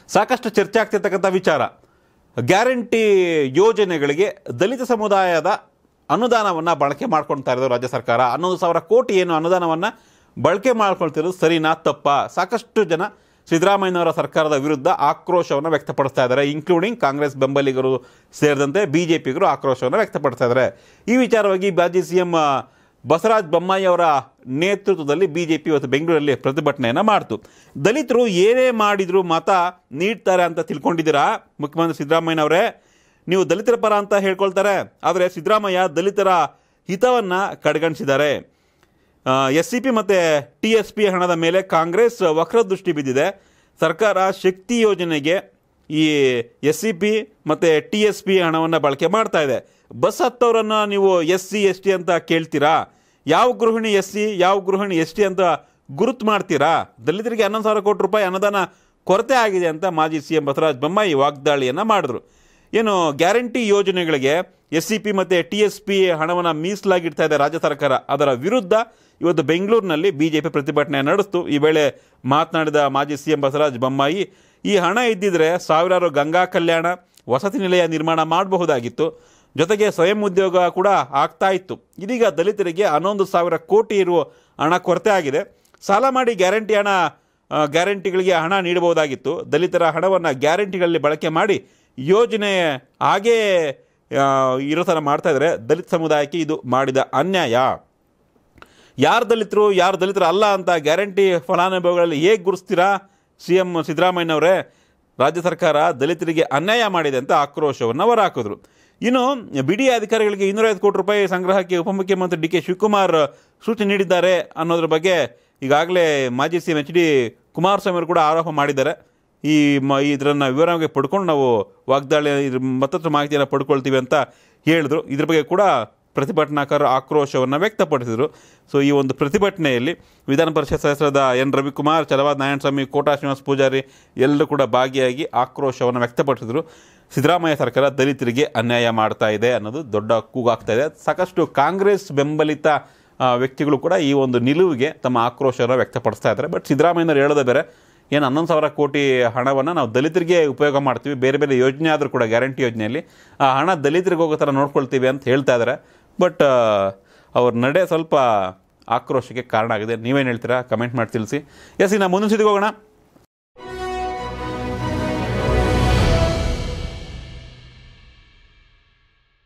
ಸಾಕಷ್ಟು ಚರ್ಚೆ ಆಗ್ತಿರ್ತಕ್ಕಂಥ ವಿಚಾರ ಗ್ಯಾರಂಟಿ ಯೋಜನೆಗಳಿಗೆ ದಲಿತ ಸಮುದಾಯದ ಅನುದಾನವನ್ನು ಬಳಕೆ ಮಾಡ್ಕೊಳ್ತಾ ಇರೋದು ರಾಜ್ಯ ಸರ್ಕಾರ ಹನ್ನೊಂದು ಸಾವಿರ ಕೋಟಿ ಏನು ಅನುದಾನವನ್ನು ಬಳಕೆ ಮಾಡ್ಕೊಳ್ತಿರೋದು ಸರಿನಾ ತಪ್ಪ ಸಾಕಷ್ಟು ಜನ ಸಿದ್ದರಾಮಯ್ಯನವರ ಸರ್ಕಾರದ ವಿರುದ್ಧ ಆಕ್ರೋಶವನ್ನು ವ್ಯಕ್ತಪಡಿಸ್ತಾ ಇದ್ದಾರೆ ಇನ್ಕ್ಲೂಡಿಂಗ್ ಕಾಂಗ್ರೆಸ್ ಬೆಂಬಲಿಗರು ಸೇರಿದಂತೆ ಬಿ ಜೆ ಪಿಗರು ಆಕ್ರೋಶವನ್ನು ವ್ಯಕ್ತಪಡಿಸ್ತಾ ಇದ್ದಾರೆ ಈ ವಿಚಾರವಾಗಿ ಮಾಜಿ ಸಿ ಎಂ ಬಸವರಾಜ ಬೊಮ್ಮಾಯಿ ಅವರ ನೇತೃತ್ವದಲ್ಲಿ ಬಿ ಜೆ ಪಿ ಇವತ್ತು ಬೆಂಗಳೂರಲ್ಲಿ ಪ್ರತಿಭಟನೆಯನ್ನು ಮಾಡ್ತು ದಲಿತರು ಏನೇ ಮಾಡಿದ್ರು ಮತ ನೀಡ್ತಾರೆ ಅಂತ ತಿಳ್ಕೊಂಡಿದ್ದೀರಾ ಮುಖ್ಯಮಂತ್ರಿ ಸಿದ್ದರಾಮಯ್ಯನವರೇ ನೀವು ದಲಿತರ ಪರ ಅಂತ ಹೇಳ್ಕೊಳ್ತಾರೆ ಆದರೆ ಸಿದ್ದರಾಮಯ್ಯ ದಲಿತರ ಹಿತವನ್ನು ಕಡೆಗಣಿಸಿದ್ದಾರೆ ಎಸ್ ಸಿ ಪಿ ಮತ್ತು ಟಿ ಎಸ್ ಪಿ ಹಣದ ಮೇಲೆ ಕಾಂಗ್ರೆಸ್ ವಕ್ರದೃಷ್ಟಿ ಬಿದ್ದಿದೆ ಸರ್ಕಾರ ಶಕ್ತಿ ಯೋಜನೆಗೆ ಈ ಎಸ್ ಸಿ ಪಿ ಮತ್ತು ಟಿ ಎಸ್ ಪಿ ಹಣವನ್ನು ಬಳಕೆ ಮಾಡ್ತಾ ಇದೆ ಬಸ್ ಹತ್ತವರನ್ನು ನೀವು ಎಸ್ ಸಿ ಎಸ್ ಟಿ ಅಂತ ಕೇಳ್ತೀರಾ ಯಾವ ಗೃಹಿಣಿ ಎಸ್ ಸಿ ಯಾವ ಗೃಹಿಣಿ ಎಸ್ ಟಿ ಅಂತ ಗುರುತು ಮಾಡ್ತೀರಾ ದಲಿತರಿಗೆ ಹನ್ನೊಂದು ಸಾವಿರ ಕೋಟಿ ರೂಪಾಯಿ ಅನುದಾನ ಕೊರತೆ ಆಗಿದೆ ಅಂತ ಮಾಜಿ ಸಿ ಎಂ ಬಸವರಾಜ ಬೊಮ್ಮಾಯಿ ವಾಗ್ದಾಳಿಯನ್ನು ಮಾಡಿದ್ರು ಏನು ಗ್ಯಾರಂಟಿ ಯೋಜನೆಗಳಿಗೆ ಎಸ್ ಸಿ ಪಿ ಮತ್ತು ಟಿ ಎಸ್ ಪಿ ಹಣವನ್ನು ಮೀಸಲಾಗಿಡ್ತಾ ಇದೆ ರಾಜ್ಯ ಸರ್ಕಾರ ಅದರ ವಿರುದ್ಧ ಇವತ್ತು ಬೆಂಗಳೂರಿನಲ್ಲಿ ಬಿ ಜೆ ಪಿ ಪ್ರತಿಭಟನೆ ನಡೆಸ್ತು ಈ ವೇಳೆ ಮಾತನಾಡಿದ ಮಾಜಿ ಸಿ ಎಂ ಬಸವರಾಜ ಬೊಮ್ಮಾಯಿ ಈ ಹಣ ಇದ್ದಿದ್ರೆ ಸಾವಿರಾರು ಗಂಗಾ ಕಲ್ಯಾಣ ವಸತಿ ನಿಲಯ ನಿರ್ಮಾಣ ಮಾಡಬಹುದಾಗಿತ್ತು ಜೊತೆಗೆ ಸ್ವಯಂ ಉದ್ಯೋಗ ಕೂಡ ಆಗ್ತಾ ಇತ್ತು ಇದೀಗ ದಲಿತರಿಗೆ ಹನ್ನೊಂದು ಸಾವಿರ ಕೋಟಿ ಇರುವ ಹಣ ಕೊರತೆ ಆಗಿದೆ ಸಾಲ ಮಾಡಿ ಗ್ಯಾರಂಟಿ ಹಣ ಆ, ಗ್ಯಾರಂಟಿಗಳಿಗೆ ಹಣ ನೀಡಬಹುದಾಗಿತ್ತು ದಲಿತರ ಹಣವನ್ನು ಗ್ಯಾರಂಟಿಗಳಲ್ಲಿ ಬಳಕೆ ಮಾಡಿ ಯೋಜನೆ ಹಾಗೇ ಆ, ಇರೋ ಥರ ಮಾಡ್ತಾ ಇದ್ದಾರೆ ದಲಿತ ಸಮುದಾಯಕ್ಕೆ ಇದು ಮಾಡಿದ ಅನ್ಯಾಯ ಯಾರು ದಲಿತರು ಯಾರು ದಲಿತರು ಅಲ್ಲ ಅಂತ ಗ್ಯಾರಂಟಿ ಫಲಾನುಭವಿಗಳಲ್ಲಿ ಹೇಗೆ ಗುರುಸ್ತೀರಾ ಸಿ ಎಂ ಸಿದ್ದರಾಮಯ್ಯನವರೇ ರಾಜ್ಯ ಸರ್ಕಾರ ದಲಿತರಿಗೆ ಅನ್ಯಾಯ ಮಾಡಿದೆ ಅಂತ ಆಕ್ರೋಶವನ್ನು ಹೊರಹಾಕಿದ್ರು ಇನ್ನು ಬಿಡಿ ಅಧಿಕಾರಿಗಳಿಗೆ ಇನ್ನೂರೈವತ್ತು ಕೋಟಿ ರೂಪಾಯಿ ಸಂಗ್ರಹಕ್ಕೆ ಉಪಮುಖ್ಯಮಂತ್ರಿ ಡಿ ಕೆ ಶಿವಕುಮಾರ್ ಸೂಚನೆ ನೀಡಿದ್ದಾರೆ ಅನ್ನೋದ್ರ ಬಗ್ಗೆ ಈಗಾಗಲೇ ಮಾಜಿ C M H D Kumaraswamy ಅವರು ಕೂಡ ಆರೋಪ ಮಾಡಿದ್ದಾರೆ ಈ ಮ ಇದನ್ನು ವಿವರವಾಗಿ ಪಡ್ಕೊಂಡು ನಾವು ವಾಗ್ದಾಳಿ ಇದ್ರ ಮತ್ತಷ್ಟು ಮಾಹಿತಿಯನ್ನು ಪಡ್ಕೊಳ್ತೀವಿ ಅಂತ ಹೇಳಿದ್ರು ಇದ್ರ ಬಗ್ಗೆ ಕೂಡ ಪ್ರತಿಭಟನಾಕಾರರು ಆಕ್ರೋಶವನ್ನು ವ್ಯಕ್ತಪಡಿಸಿದರು ಸೊ ಈ ಒಂದು ಪ್ರತಿಭಟನೆಯಲ್ಲಿ ವಿಧಾನ ಪರಿಷತ್ ಸದಸ್ಯರಾದ ಎನ್ ರವಿಕುಮಾರ್ ಚಲವಾದ ನಾರಾಯಣಸ್ವಾಮಿ ಕೋಟಾ ಶ್ರೀನಿವಾಸ ಪೂಜಾರಿ ಎಲ್ಲರೂ ಕೂಡ ಭಾಗಿಯಾಗಿ ಆಕ್ರೋಶವನ್ನು ವ್ಯಕ್ತಪಡಿಸಿದರು ಸಿದ್ದರಾಮಯ್ಯ ಸರ್ಕಾರ ದಲಿತರಿಗೆ ಅನ್ಯಾಯ ಮಾಡ್ತಾ ಇದೆ ಅನ್ನೋದು ದೊಡ್ಡ ಕೂಗಾಗ್ತಾ ಇದೆ ಸಾಕಷ್ಟು ಕಾಂಗ್ರೆಸ್ ಬೆಂಬಲಿತ ಆ, ವ್ಯಕ್ತಿಗಳು ಕೂಡ ಈ ಒಂದು ನಿಲುವಿಗೆ ತಮ್ಮ ಆಕ್ರೋಶವನ್ನು ವ್ಯಕ್ತಪಡಿಸ್ತಾ ಇದ್ದಾರೆ ಬಟ್ ಸಿದ್ದರಾಮಯ್ಯನವರು ಹೇಳೋದೇ ಬೇರೆ ಏನು ಹನ್ನೊಂದು ಸಾವಿರ ಕೋಟಿ ಹಣವನ್ನು ನಾವು ದಲಿತರಿಗೆ ಉಪಯೋಗ ಮಾಡ್ತೀವಿ ಬೇರೆ ಬೇರೆ ಯೋಜನೆ ಆದರೂ ಕೂಡ ಗ್ಯಾರಂಟಿ ಯೋಜನೆಯಲ್ಲಿ ಆ ಹಣ ದಲಿತರಿಗೆ ಹೋಗೋ ಥರ ನೋಡ್ಕೊಳ್ತೀವಿ ಅಂತ ಹೇಳ್ತಾ ಇದ್ದಾರೆ ಬಟ್ ಅವ್ರ ನಡೆ ಸ್ವಲ್ಪ ಆಕ್ರೋಶಕ್ಕೆ ಕಾರಣ ಆಗಿದೆ ನೀವೇನು ಹೇಳ್ತೀರಾ ಕಮೆಂಟ್ ಮಾಡಿ ತಿಳಿಸಿ ಎಸ್ ಇನ್ನು ಮುಂದಿನ ಸುದ್ದಿಗೆ ಹೋಗೋಣ